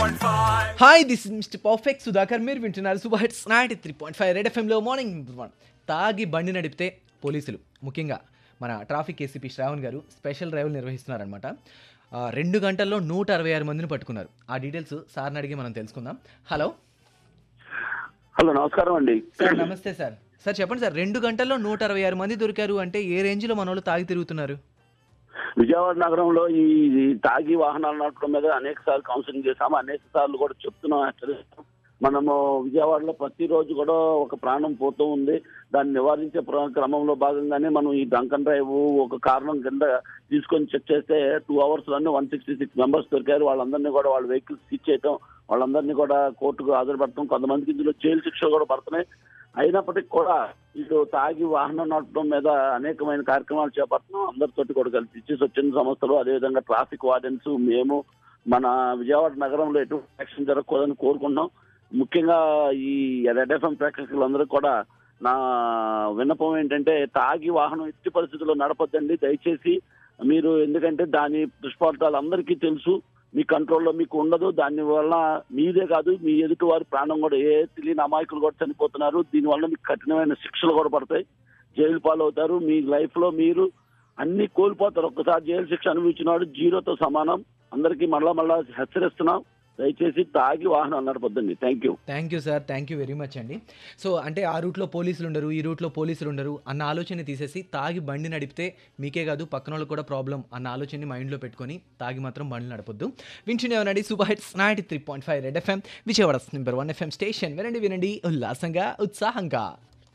103.5. Hi this is mister perfect Sudhakar మీరు వింటున్నారు super hits ninety three point five red ఎఫ్ఎంలో morning one తాగి బండి నడిపితే పోలీసులు ముఖ్యంగా మన ట్రాఫిక్ ఏసీపీ శ్రావణ్ గారు స్పెషల్ డ్రైవ్లు నిర్వహిస్తున్నారనమాట ఆ, రెండు గంటల్లో నూట అరవై ఆరు మందిని పట్టుకున్నారు ఆ డీటెయిల్స్ సార్ని అడిగి మనం తెలుసుకుందాం హలో హలో నమస్కారం అండి సార్ నమస్తే సార్ సార్ చెప్పండి సార్ రెండు గంటల్లో నూట అరవై ఆరు మంది దొరికారు అంటే ఏ రేంజ్లో మన వాళ్ళు తాగి తిరుగుతున్నారు విజయవాడ నగరంలో ఈ ఈ తాగి వాహనాలు నడపడం మీద అనేక సార్లు కౌన్సిలింగ్ చేశాము అనేక సార్లు కూడా చెప్తున్నాం హెచ్చరిస్తున్నాం మనము విజయవాడలో ప్రతిరోజు కూడా ఒక ప్రాణం పోతూ ఉంది దాన్ని నివారించే ప్ర- క్రమంలో భాగంగానే మనం ఈ డంకన్ డ్రైవ్ ఒక కారణం కింద తీసుకొని చెక్ చేస్తే టూ అవర్స్ లోనే వన్ సిక్స్టీ సిక్స్ మెంబర్స్ దొరికారు వాళ్ళందరినీ కూడా వాళ్ళ వెహికల్స్ సీజ్ చేయటం వాళ్ళందరినీ కూడా కోర్టుకు హాజరుపడటం కొంతమందికి ఇందులో జైలు శిక్షలు కూడా పడుతున్నాయి అయినప్పటికీ కూడా వీళ్ళు తాగి వాహనం నడపడం మీద అనేకమైన కార్యక్రమాలు చేపడుతున్నాం అందరితోటి కూడా కలిసి ఇచ్చి స్వచ్ఛంద సంస్థలు అదేవిధంగా ట్రాఫిక్ వార్డెన్స్ మేము మన విజయవాడ నగరంలో ఎటువంటి యాక్షన్ జరగకూడదని కోరుకుంటున్నాం ముఖ్యంగా ఈ రెడ్ ఎఫ్ఎం ప్రేక్షకులందరూ కూడా నా విన్నపం ఏంటంటే తాగి వాహనం ఎట్టి పరిస్థితుల్లో నడపొద్దండి దయచేసి మీరు ఎందుకంటే దాని దుష్ఫలితాలు అందరికీ తెలుసు మీ కంట్రోల్లో మీకు ఉండదు దాని వల్ల మీదే కాదు మీ ఎదుటి వారి ప్రాణం కూడా ఏ తెలియని అమాయకులు కూడా చనిపోతున్నారు దీనివల్ల మీకు కఠినమైన శిక్షలు కూడా పడతాయి జైలు పాలవుతారు మీ లైఫ్ లో మీరు అన్ని కోల్పోతారు ఒక్కసారి జైలు శిక్ష అనుభవించినాడు జీరోతో సమానం అందరికీ మళ్ళా మళ్ళా హెచ్చరిస్తున్నాం దయచేసి తాగి వాహనం నడపొద్దండి thank you thank you sir thank you very much అండి సో అంటే ఆ రూట్లో పోలీసులు ఉండరు ఈ రూట్లో పోలీసులు ఉండరు అన్న ఆలోచన తీసేసి తాగి బండి నడిపితే మీకే కాదు పక్కన వాళ్ళకి కూడా ప్రాబ్లం అన్న ఆలోచనని మైండ్లో పెట్టుకొని తాగి మాత్రం బండ్లు నడపొద్దు వింటూనే ఉండండి super hits ninety three point five red FM Vijayawada number one FM station వినండి వినండి ఉల్లాసంగా ఉత్సాహంగా